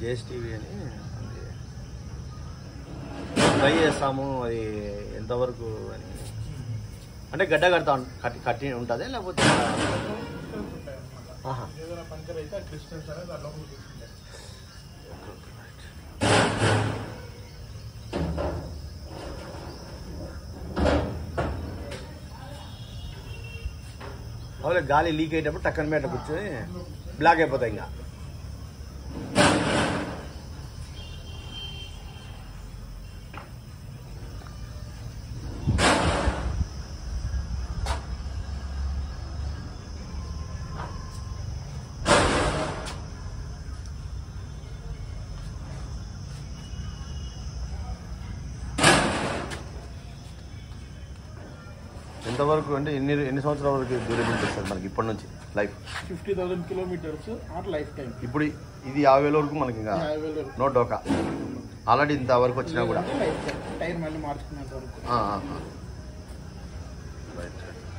జేఎస్టీవీ అని అది ట్రై చేస్తాము అది ఎంతవరకు అని అంటే గడ్డ కడతా ఉం- కట్టి కట్టి ఉంటుంది లేకపోతే ఆహా. ఏదైనా పంచర్ అయితే ఆ క్రిస్టల్స్ అనేది దాని లోపల తీసుకుంటాయి అవులే గాలి లీక్ అయ్యేటప్పుడు టక్కన మీద కూర్చొని బ్లాక్ అయిపోతాయి ఇంకా ఎంతవరకు అంటే ఎన్ని ఎన్ని సంవత్సరాల వరకు డ్యూరేబిలిటీ వస్తుంది మనకి ఇప్పటి నుంచి life fifty thousand kilometres or life time ఇప్పుడు ఇది యాభై వేల వరకు మనకి ఇంకా యాభై వేలు నో డోకా ఆల్రెడీ ఇంత వరకు వచ్చినా కూడా లైఫ్ టైం టైర్ మళ్ళీ మార్చుకునేంత వరకు ఆ, ఆ, ఆ. Right right